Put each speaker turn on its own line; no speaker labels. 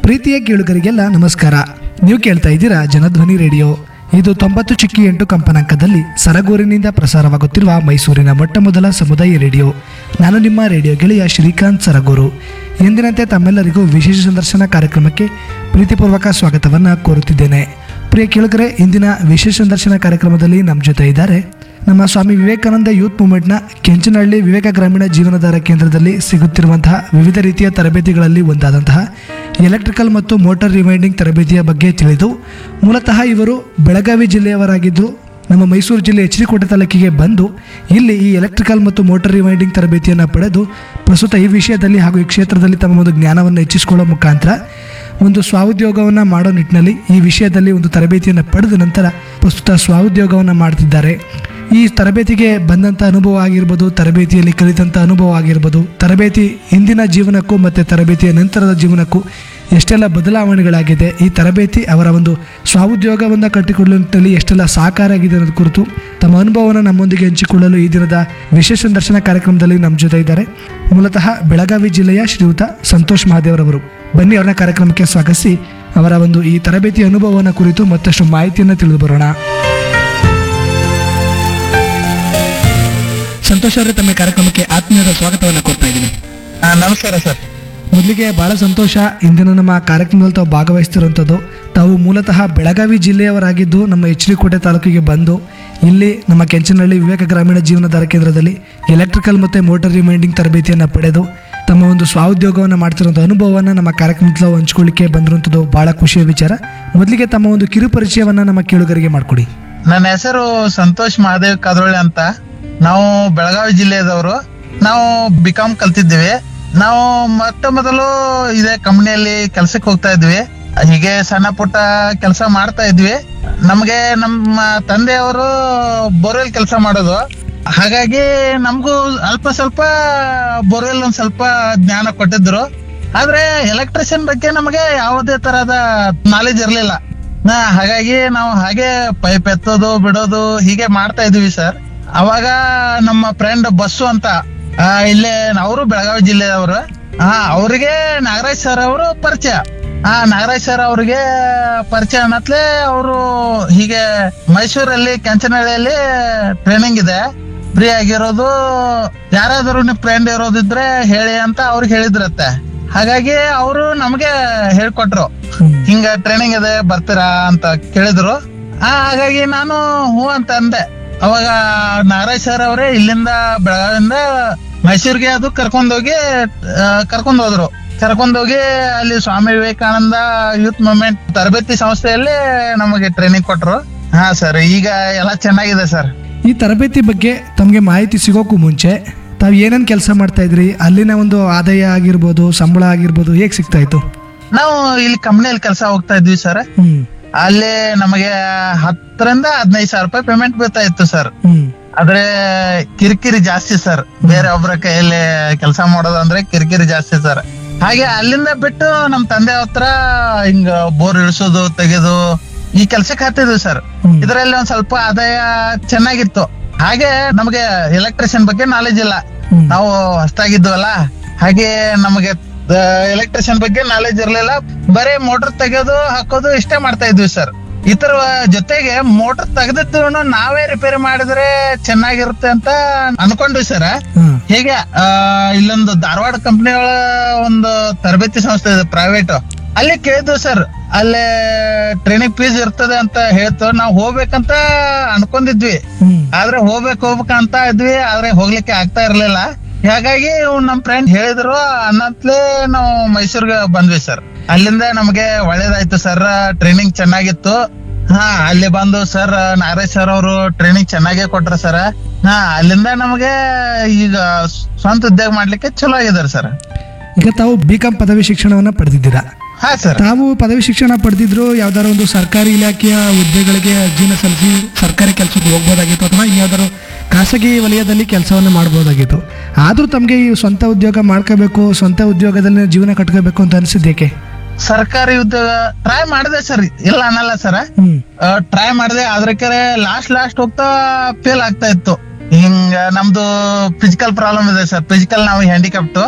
ಪ್ರೀತಿಯ ಕೇಳುಗರಿಗೆಲ್ಲ ನಮಸ್ಕಾರ ನೀವು ಕೇಳ್ತಾ ಇದ್ದೀರಾ ಜನಧ್ವನಿ ರೇಡಿಯೋ ಇದು ತೊಂಬತ್ತು ಚಿಕ್ಕಿ ಎಂಟು ಕಂಪನಾಂಕದಲ್ಲಿ ಸರಗೂರಿನಿಂದ ಪ್ರಸಾರವಾಗುತ್ತಿರುವ ಮೈಸೂರಿನ ಮೊಟ್ಟ ಮೊದಲ ಸಮುದಾಯ ರೇಡಿಯೋ ನಾನು ನಿಮ್ಮ ರೇಡಿಯೋ ಗೆಳೆಯ ಶ್ರೀಕಾಂತ್ ಸರಗೂರು ಎಂದಿನಂತೆ ತಮ್ಮೆಲ್ಲರಿಗೂ ವಿಶೇಷ ಸಂದರ್ಶನ ಕಾರ್ಯಕ್ರಮಕ್ಕೆ ಪ್ರೀತಿಪೂರ್ವಕ ಸ್ವಾಗತವನ್ನು ಕೋರುತ್ತಿದ್ದೇನೆ ಪ್ರಿಯ ಕೇಳುಗರೆ ಇಂದಿನ ವಿಶೇಷ ಸಂದರ್ಶನ ಕಾರ್ಯಕ್ರಮದಲ್ಲಿ ನಮ್ಮ ಜೊತೆ ಇದ್ದಾರೆ ನಮ್ಮ ಸ್ವಾಮಿ ವಿವೇಕಾನಂದ ಯೂತ್ ಮೂವ್ಮೆಂಟ್ನ ಕೆಂಚನಹಳ್ಳಿ ವಿವೇಕ ಗ್ರಾಮೀಣ ಜೀವನಾಧಾರ ಕೇಂದ್ರದಲ್ಲಿ ಸಿಗುತ್ತಿರುವಂತಹ ವಿವಿಧ ರೀತಿಯ ತರಬೇತಿಗಳಲ್ಲಿ ಒಂದಾದಂತಹ ಎಲೆಕ್ಟ್ರಿಕಲ್ ಮತ್ತು ಮೋಟಾರ್ ರಿವೈಂಡಿಂಗ್ ತರಬೇತಿಯ ಬಗ್ಗೆ ತಿಳಿದು ಮೂಲತಃ ಇವರು ಬೆಳಗಾವಿ ಜಿಲ್ಲೆಯವರಾಗಿದ್ದು ನಮ್ಮ ಮೈಸೂರು ಜಿಲ್ಲೆ ಎಚ್ ಡಿ ಕೋಟೆ ತಾಲೂಕಿಗೆ ಬಂದು ಇಲ್ಲಿ ಈ ಎಲೆಕ್ಟ್ರಿಕಲ್ ಮತ್ತು ಮೋಟಾರ್ ರಿವೈಂಡಿಂಗ್ ತರಬೇತಿಯನ್ನು ಪಡೆದು ಪ್ರಸ್ತುತ ಈ ವಿಷಯದಲ್ಲಿ ಹಾಗೂ ಈ ಕ್ಷೇತ್ರದಲ್ಲಿ ತಮ್ಮ ಒಂದು ಜ್ಞಾನವನ್ನು ಹೆಚ್ಚಿಸಿಕೊಳ್ಳೋ ಮುಖಾಂತರ ಒಂದು ಸ್ವಾಉದ್ಯೋಗವನ್ನು ಮಾಡೋ ನಿಟ್ಟಿನಲ್ಲಿ ಈ ವಿಷಯದಲ್ಲಿ ಒಂದು ತರಬೇತಿಯನ್ನು ಪಡೆದ ನಂತರ ಪ್ರಸ್ತುತ ಸ್ವಾಉದ್ಯೋಗವನ್ನು ಮಾಡ್ತಿದ್ದಾರೆ ಈ ತರಬೇತಿಗೆ ಬಂದಂಥ ಅನುಭವ ಆಗಿರ್ಬೋದು ತರಬೇತಿಯಲ್ಲಿ ಕಲಿತಂಥ ಅನುಭವ ಆಗಿರ್ಬೋದು ತರಬೇತಿ ಹಿಂದಿನ ಜೀವನಕ್ಕೂ ಮತ್ತು ತರಬೇತಿಯ ನಂತರದ ಜೀವನಕ್ಕೂ ಎಷ್ಟೆಲ್ಲ ಬದಲಾವಣೆಗಳಾಗಿದೆ ಈ ತರಬೇತಿ ಅವರ ಒಂದು ಸ್ವಾಉದ್ಯೋಗವನ್ನು ಕಟ್ಟಿಕೊಳ್ಳುವ ನಿಟ್ಟಿನಲ್ಲಿ ಎಷ್ಟೆಲ್ಲ ಸಹಕಾರ ಆಗಿದೆ ಅನ್ನೋದು ಕುರಿತು ತಮ್ಮ ಅನುಭವವನ್ನು ನಮ್ಮೊಂದಿಗೆ ಹಂಚಿಕೊಳ್ಳಲು ಈ ದಿನದ ವಿಶೇಷ ದರ್ಶನ ಕಾರ್ಯಕ್ರಮದಲ್ಲಿ ನಮ್ಮ ಜೊತೆ ಇದ್ದಾರೆ ಮೂಲತಃ ಬೆಳಗಾವಿ ಜಿಲ್ಲೆಯ ಶ್ರೀಯುತ ಸಂತೋಷ್ ಮಹಾದೇವರವರು ಬನ್ನಿ ಅವರನ್ನ ಕಾರ್ಯಕ್ರಮಕ್ಕೆ ಸ್ವಾಗತಿಸಿ ಅವರ ಒಂದು ಈ ತರಬೇತಿ ಅನುಭವವನ್ನು ಕುರಿತು ಮತ್ತಷ್ಟು ಮಾಹಿತಿಯನ್ನು ತಿಳಿದು ಬರೋಣ ಸಂತೋಷ್ ಅವರೇ ತಮ್ಮ ಕಾರ್ಯಕ್ರಮಕ್ಕೆ ಆತ್ಮೀಯದ ಸ್ವಾಗತವನ್ನು ಕೊಡ್ತಾ ಇದ್ದೀನಿ
ಹಾ ನಮಸ್ಕಾರ ಸರ್
ಮೊದಲಿಗೆ ಬಹಳ ಸಂತೋಷ ಇಂದಿನ ನಮ್ಮ ಕಾರ್ಯಕ್ರಮದಲ್ಲಿ ತಾವು ಭಾಗವಹಿಸ್ತಿರುವಂಥದ್ದು ತಾವು ಮೂಲತಃ ಬೆಳಗಾವಿ ಜಿಲ್ಲೆಯವರಾಗಿದ್ದು ನಮ್ಮ ಎಚ್ ಡಿ ಕೋಟೆ ತಾಲೂಕಿಗೆ ಬಂದು ಇಲ್ಲಿ ನಮ್ಮ ಕೆಂಚನಹಳ್ಳಿ ವಿವೇಕ ಗ್ರಾಮೀಣ ಜೀವನಾಧಾರ ಕೇಂದ್ರದಲ್ಲಿ ಎಲೆಕ್ಟ್ರಿಕಲ್ ಮತ್ತು ಮೋಟಾರ್ ರಿಮೈಂಡಿಂಗ್ ತರಬೇತಿಯನ್ನು ಪಡೆದು ತಮ್ಮ ಒಂದು ಸ್ವಾಉದ್ಯೋಗವನ್ನು ಮಾಡ್ತಿರುವಂಥ ಅನುಭವವನ್ನು ನಮ್ಮ ಕಾರ್ಯಕ್ರಮದಲ್ಲಿ ಹಂಚ್ಕೊಳ್ಳಿಕ್ಕೆ ಬಂದಿರುವಂಥದ್ದು ಬಹಳ ಖುಷಿಯ ವಿಚಾರ ಮೊದಲಿಗೆ ತಮ್ಮ ಒಂದು ಕಿರು ಪರಿಚಯವನ್ನು ನಮ್ಮ ಕೇಳುಗರಿಗೆ ಮಾಡಿಕೊಡಿ
ನನ್ನ ಹೆಸರು ಸಂತೋಷ್ ಮಹಾದೇವ್ ಕದೊಳ್ಳಿ ಅಂತ ನಾವು ಬೆಳಗಾವಿ ಜಿಲ್ಲೆಯದವರು ನಾವು ಬಿಕಾಮ್ ಕಲ್ತಿದ್ದೀವಿ ನಾವು ಮೊಟ್ಟ ಮೊದಲು ಇದೇ ಕಂಪ್ನಿಯಲ್ಲಿ ಕೆಲ್ಸಕ್ಕೆ ಹೋಗ್ತಾ ಇದ್ವಿ ಹೀಗೆ ಸಣ್ಣ ಪುಟ್ಟ ಕೆಲಸ ಮಾಡ್ತಾ ಇದ್ವಿ ನಮ್ಗೆ ನಮ್ಮ ತಂದೆಯವರು ಬೋರ್ವೆಲ್ ಕೆಲಸ ಮಾಡೋದು ಹಾಗಾಗಿ ನಮಗೂ ಅಲ್ಪ ಸ್ವಲ್ಪ ಬೋರ್ವೆಲ್ ಒಂದ್ ಸ್ವಲ್ಪ ಜ್ಞಾನ ಕೊಟ್ಟಿದ್ರು ಆದ್ರೆ ಎಲೆಕ್ಟ್ರಿಷಿಯನ್ ಬಗ್ಗೆ ನಮಗೆ ಯಾವುದೇ ತರಹದ ನಾಲೆಜ್ ಇರ್ಲಿಲ್ಲ ನಾ ಹಾಗಾಗಿ ನಾವು ಹಾಗೆ ಪೈಪ್ ಎತ್ತೋದು ಬಿಡೋದು ಹೀಗೆ ಮಾಡ್ತಾ ಇದ್ವಿ ಸರ್ ಅವಾಗ ನಮ್ಮ ಫ್ರೆಂಡ್ ಬಸ್ಸು ಅಂತ ಆ, ಇಲ್ಲೇ ಅವರು ಬೆಳಗಾವಿ ಜಿಲ್ಲೆಯವರು ಹಾ ಅವರಿಗೆ ನಾಗರಾಜ್ ಸರ್ ಅವರು ಪರಿಚಯ ಆ ನಾಗರಾಜ್ ಸರ್ ಅವ್ರಿಗೆ ಪರಿಚಯ ಅನ್ನತ್ಲೆ ಅವರು ಹೀಗೆ ಮೈಸೂರಲ್ಲಿ ಕೆಂಚನಹಳ್ಳಿಯಲ್ಲಿ ಟ್ರೈನಿಂಗ್ ಇದೆ ಫ್ರೀ ಆಗಿರೋದು ಯಾರಾದರೂ ನಿಮ್ ಫ್ರೆಂಡ್ ಇರೋದಿದ್ರೆ ಹೇಳಿ ಅಂತ ಅವ್ರಿಗೆ ಹೇಳಿದ್ರತ್ತೆ ಹಾಗಾಗಿ ಅವರು ನಮ್ಗೆ ಹೇಳ್ಕೊಟ್ರು ಹಿಂಗ ಟ್ರೈನಿಂಗ್ ಇದೆ ಬರ್ತೀರಾ ಅಂತ ಕೇಳಿದ್ರು ಆ ಹಾಗಾಗಿ ನಾನು ಹ್ಞೂ ಅಂತ ಅಂದೆ ಅವಾಗ ನಾಗರಾಜ್ ಸರ್ ಅವರೇ ಇಲ್ಲಿಂದ ಬೆಳಗಾವಿಂದ ಮೈಸೂರಿಗೆ ಅದು ಕರ್ಕೊಂಡೋಗಿ ಆ, ಕರ್ಕೊಂಡ್ ಹೋದ್ರು ಕರ್ಕೊಂಡೋಗಿ ಅಲ್ಲಿ ಸ್ವಾಮಿ ವಿವೇಕಾನಂದ ಯೂತ್ ಮೂವ್ಮೆಂಟ್ ತರಬೇತಿ ಸಂಸ್ಥೆಯಲ್ಲಿ ನಮಗೆ ಟ್ರೈನಿಂಗ್ ಕೊಟ್ರು ಹಾ ಸರ್ ಈಗ ಎಲ್ಲ ಚೆನ್ನಾಗಿದೆ ಸರ್
ಈ ತರಬೇತಿ ಬಗ್ಗೆ ತಮಗೆ ಮಾಹಿತಿ ಸಿಗೋಕ್ಕೂ ಮುಂಚೆ ತಾವು ಏನೇನು ಕೆಲಸ ಮಾಡ್ತಾ ಇದ್ರಿ ಅಲ್ಲಿನ ಒಂದು ಆದಾಯ ಆಗಿರ್ಬೋದು ಸಂಬಳ ಆಗಿರ್ಬೋದು ಹೇಗೆ ಸಿಗ್ತಾ ಇತ್ತು
ನಾವು ಇಲ್ಲಿ ಕಂಪ್ನಿಯಲ್ಲಿ ಕೆಲಸ ಹೋಗ್ತಾ ಇದ್ವಿ ಸರ್
ಹ್ಮ್
ಅಲ್ಲಿ ನಮಗೆ ಹತ್ತರಿಂದ ಹದಿನೈದು ಸಾವಿರ ರೂಪಾಯಿ ಪೇಮೆಂಟ್ ಬೀಳ್ತಾ ಇತ್ತು ಸರ್
ಹ್ಮ್
ಆದ್ರೆ ಕಿರಿಕಿರಿ ಜಾಸ್ತಿ ಸರ್ ಬೇರೆ ಒಬ್ಬರ ಕೈಯಲ್ಲಿ ಕೆಲಸ ಮಾಡೋದು ಅಂದ್ರೆ ಕಿರಿಕಿರಿ ಜಾಸ್ತಿ ಸರ್ ಹಾಗೆ ಅಲ್ಲಿಂದ ಬಿಟ್ಟು ನಮ್ ತಂದೆ ಹತ್ರ ಹಿಂಗ ಬೋರ್ ಇಳಿಸೋದು ತೆಗೆದು ಈ ಕೆಲ್ಸಕ್ಕೆ ಹತ್ತಿದ್ವಿ ಸರ್
ಹ್ಮ್.
ಇದರಲ್ಲಿ ಒಂದ್ ಸ್ವಲ್ಪ ಆದಾಯ ಚೆನ್ನಾಗಿತ್ತು ಹಾಗೆ ನಮಗೆ ಎಲೆಕ್ಟ್ರಿಷಿಯನ್ ಬಗ್ಗೆ ನಾಲೆಜ್ ಇಲ್ಲ
ಹ್ಮ್.
ನಾವು ಹೊಸ್ತಾಗಿದ್ವಲ್ಲ ಹಾಗೆ ನಮಗೆ ಎಲೆಕ್ಟ್ರಿಷಿಯನ್ ಬಗ್ಗೆ ನಾಲೆಜ್ ಇರ್ಲಿಲ್ಲ ಬರೀ ಮೋಟರ್ ತೆಗೆಯೋದು ಹಾಕೋದು ಇಷ್ಟೇ ಮಾಡ್ತಾ ಇದ್ವಿ ಸರ್ ಇತರ ಜೊತೆಗೆ ಮೋಟರ್ ತೆಗೆದಿದ್ದು ನಾವೇ ರಿಪೇರಿ ಮಾಡಿದ್ರೆ ಚೆನ್ನಾಗಿರುತ್ತೆ ಅಂತ ಅನ್ಕೊಂಡ್ವಿ ಸರ್
ಹ್ಮ್
ಹೇಗೆ ಆ, ಇಲ್ಲೊಂದು ಧಾರವಾಡ ಕಂಪ್ನಿಗಳ ಒಂದು ತರಬೇತಿ ಸಂಸ್ಥೆ ಇದೆ ಪ್ರೈವೇಟ್ ಅಲ್ಲಿ ಕೇಳಿದ್ವಿ ಸರ್ ಅಲ್ಲೇ ಟ್ರೈನಿಂಗ್ ಫೀಸ್ ಇರ್ತದೆ ಅಂತ ಹೇಳ್ತು ನಾವು ಹೋಗ್ಬೇಕಂತ ಅನ್ಕೊಂಡಿದ್ವಿ
ಹ್ಮ್
ಆದ್ರೆ ಹೋಗ್ಬೇಕು ಹೋಗ್ಬೇಕಂತ ಇದ್ವಿ ಆದ್ರೆ ಹೋಗ್ಲಿಕ್ಕೆ ಆಗ್ತಾ ಇರ್ಲಿಲ್ಲ ಹಾಗಾಗಿ ಇವ್ನ್ ನಮ್ ಫ್ರೆಂಡ್ ಹೇಳಿದ್ರು ಅನ್ನತ್ಲೇ ನಾವು ಮೈಸೂರ್ಗೆ ಬಂದ್ವಿ ಸರ್ ಅಲ್ಲಿಂದ ನಮಗೆ ಒಳ್ಳೇದಾಯ್ತು ಸರ್ ಟ್ರೈನಿಂಗ್ ಚೆನ್ನಾಗಿತ್ತು ಹಾ ಅಲ್ಲಿ ಬಂದು ಸರ್ ನಾಗರಾಜ್ ಸರ್ ಅವರು ಟ್ರೈನಿಂಗ್ ಚೆನ್ನಾಗೇ ಕೊಟ್ರ ಸರ್ ಹಾ ಅಲ್ಲಿಂದ ನಮಗೆ ಈಗ ಸ್ವಂತ ಉದ್ಯೋಗ ಮಾಡ್ಲಿಕ್ಕೆ ಚಲೋ ಆಗಿದಾರೆ ಸರ್
ಈಗ ತಾವು ಬಿ ಕಾಂ ಪದವಿ ಶಿಕ್ಷಣವನ್ನ ಪಡೆದಿದ್ದೀರಾ
ಹಾ ಸರ್
ತಾವು ಪದವಿ ಶಿಕ್ಷಣ ಪಡೆದಿದ್ರು ಯಾವ್ದಾರ ಒಂದು ಸರ್ಕಾರಿ ಇಲಾಖೆಯ ಹುದ್ದೆಗಳಿಗೆ ಅರ್ಜಿನ ಸಲ್ಲಿಸಿ ಸರ್ಕಾರಿ ಕೆಲಸಕ್ಕೆ ಹೋಗ್ಬೋದಾಗಿತ್ತು ಅಥವಾ ಇನ್ಯಾವ್ದಾದ್ರು ಖಾಸಗಿ ವಲಯದಲ್ಲಿ ಕೆಲಸವನ್ನು ಮಾಡ್ಬೋದಾಗಿತ್ತು ಆದ್ರೂ ತಮಗೆ ಈ ಸ್ವಂತ ಉದ್ಯೋಗ ಮಾಡ್ಕೋಬೇಕು ಸ್ವಂತ ಉದ್ಯೋಗದಲ್ಲಿ ಜೀವನ ಕಟ್ಕೋಬೇಕು ಅಂತ ಅನಿಸಿದ್ದೇಕೆ
ಸರ್ಕಾರಿ ಉದ್ಯೋಗ ಟ್ರೈ ಮಾಡಿದೆ ಸರ್ ಇಲ್ಲ ಅನ್ನಲ್ಲ ಸರ್
ಹ್ಮ್
ಟ್ರೈ ಮಾಡಿದೆ ಅದ್ರಕ್ಕೆ ಲಾಸ್ಟ್ ಲಾಸ್ಟ್ ಹೋಗ್ತಾ ಫೇಲ್ ಆಗ್ತಾ ಇತ್ತು ಹಿಂಗ ನಮ್ದು ಫಿಸಿಕಲ್ ಪ್ರಾಬ್ಲಮ್ ಇದೆ ಸರ್ ಫಿಸಿಕಲ್ ನಾವು ಹ್ಯಾಂಡಿಕ್ಯಾಪ್ಟ್